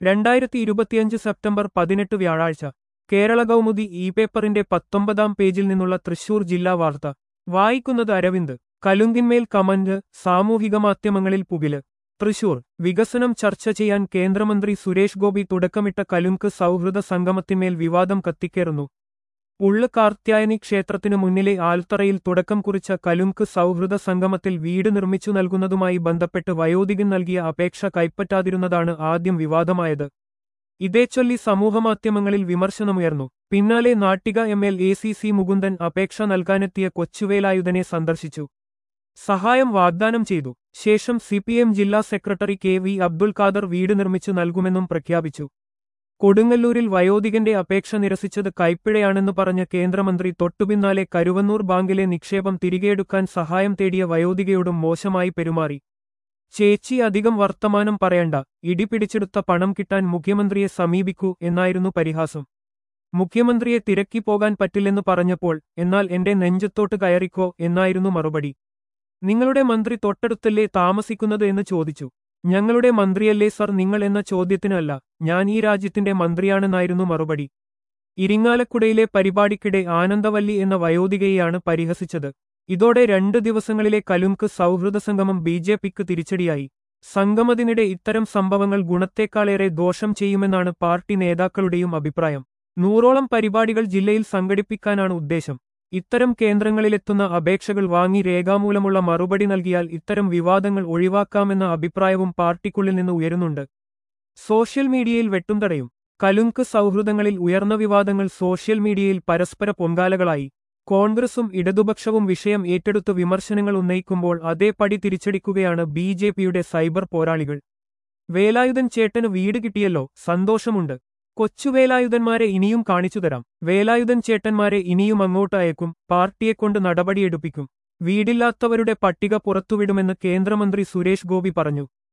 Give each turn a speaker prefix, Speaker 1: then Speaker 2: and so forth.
Speaker 1: രണ്ടായിരത്തി ഇരുപത്തിയഞ്ച് സെപ്റ്റംബർ പതിനെട്ട് വ്യാഴാഴ്ച കേരള കൗമുദി ഇ പേപ്പറിന്റെ പത്തൊമ്പതാം പേജിൽ നിന്നുള്ള തൃശൂർ ജില്ലാ വാർത്ത വായിക്കുന്നത് അരവിന്ദ് കലുങ്കിന്മേൽ കമന്റ് സാമൂഹിക മാധ്യമങ്ങളിൽ പുകില് തൃശൂർ വികസനം ചർച്ച ചെയ്യാൻ കേന്ദ്രമന്ത്രി സുരേഷ് ഗോപി തുടക്കമിട്ട കലുങ്ക് സൗഹൃദ സംഗമത്തിന്മേൽ വിവാദം കത്തിക്കേറുന്നു ഉള്ള് കാർത്യായനി ക്ഷേത്രത്തിനു മുന്നിലെ ആൽത്തറയിൽ തുടക്കം കുറിച്ച കലുങ്ക് സൗഹൃദ സംഗമത്തിൽ വീട് നിർമ്മിച്ചു നൽകുന്നതുമായി ബന്ധപ്പെട്ട് വയോധികൻ നൽകിയ അപേക്ഷ കൈപ്പറ്റാതിരുന്നതാണ് ആദ്യം വിവാദമായത് ഇതേച്ചൊല്ലി സമൂഹമാധ്യമങ്ങളിൽ വിമർശനമുയർന്നു പിന്നാലെ Nattika M L A C C Mukundan അപേക്ഷ നൽകാനെത്തിയ കൊച്ചുവേലായുധനെ സന്ദർശിച്ചു സഹായം വാഗ്ദാനം ചെയ്തു ശേഷം സിപിഎം ജില്ലാ secretary K V Abdul Khader വീട് നിർമ്മിച്ചു നൽകുമെന്നും പ്രഖ്യാപിച്ചു കൊടുങ്ങല്ലൂരിൽ വയോധികന്റെ അപേക്ഷ നിരസിച്ചത് കൈപ്പിഴയാണെന്ന് പറഞ്ഞ കേന്ദ്രമന്ത്രി തൊട്ടുപിന്നാലെ കരുവന്നൂർ ബാങ്കിലെ നിക്ഷേപം തിരികെയെടുക്കാൻ സഹായം തേടിയ വയോധികയോടും മോശമായി പെരുമാറി ചേച്ചി അധികം വർത്തമാനം പറയണ്ട ഇടിപിടിച്ചെടുത്ത പണം കിട്ടാൻ മുഖ്യമന്ത്രിയെ സമീപിക്കൂ എന്നായിരുന്നു പരിഹാസം മുഖ്യമന്ത്രിയെ തിരക്കി പോകാൻ പറ്റില്ലെന്ന് പറഞ്ഞപ്പോൾ എന്നാൽ എന്റെ നെഞ്ചത്തോട്ട് കയറിക്കോ എന്നായിരുന്നു മറുപടി നിങ്ങളുടെ മന്ത്രി തൊട്ടടുത്തല്ലേ താമസിക്കുന്നത് എന്ന് ചോദിച്ചു ഞങ്ങളുടെ മന്ത്രിയല്ലേ സർ നിങ്ങൾ എന്ന ചോദ്യത്തിനല്ല ഞാൻ ഈ രാജ്യത്തിന്റെ മന്ത്രിയാണെന്നായിരുന്നു മറുപടി ഇരിങ്ങാലക്കുടയിലെ പരിപാടിക്കിടെ ആനന്ദവല്ലി എന്ന വയോധികയെയാണ് പരിഹസിച്ചത് ഇതോടെ രണ്ട് ദിവസങ്ങളിലെ കലുങ്ക് സൗഹൃദ സംഗമം ബി ജെ പിക്ക് തിരിച്ചടിയായി സംഗമത്തിനിടെ ഇത്തരം സംഭവങ്ങൾ ഗുണത്തേക്കാളേറെ ദോഷം ചെയ്യുമെന്നാണ് പാർട്ടി നേതാക്കളുടെയും അഭിപ്രായം നൂറോളം പരിപാടികൾ ജില്ലയിൽ സംഘടിപ്പിക്കാനാണ് ഉദ്ദേശം ഇത്തരം കേന്ദ്രങ്ങളിലെത്തുന്ന അപേക്ഷകൾ വാങ്ങി രേഖാമൂലമുള്ള മറുപടി നൽകിയാൽ ഇത്തരം വിവാദങ്ങൾ ഒഴിവാക്കാമെന്ന അഭിപ്രായവും പാർട്ടിക്കുള്ളിൽ നിന്ന് ഉയരുന്നുണ്ട് സോഷ്യൽ മീഡിയയിൽ വെട്ടും തടയും കലുങ്ക് സൗഹൃദങ്ങളിൽ ഉയർന്ന വിവാദങ്ങൾ സോഷ്യൽ മീഡിയയിൽ പരസ്പര പൊങ്കാലകളായി കോൺഗ്രസും ഇടതുപക്ഷവും വിഷയം ഏറ്റെടുത്ത് വിമർശനങ്ങൾ ഉന്നയിക്കുമ്പോൾ അതേപടി തിരിച്ചടിക്കുകയാണ് ബി ജെ പിയുടെ സൈബർ പോരാളികൾ വേലായുധൻ ചേട്ടന് വീട് കിട്ടിയല്ലോ സന്തോഷമുണ്ട് കൊച്ചുവേലായുധന്മാരെ ഇനിയും കാണിച്ചുതരാം വേലായുധൻ ചേട്ടന്മാരെ ഇനിയും അങ്ങോട്ട് അയക്കും പാർട്ടിയെക്കൊണ്ട് നടപടിയെടുപ്പിക്കും വീടില്ലാത്തവരുടെ പട്ടിക പുറത്തുവിടുമെന്ന് കേന്ദ്രമന്ത്രി സുരേഷ് ഗോപി പറഞ്ഞു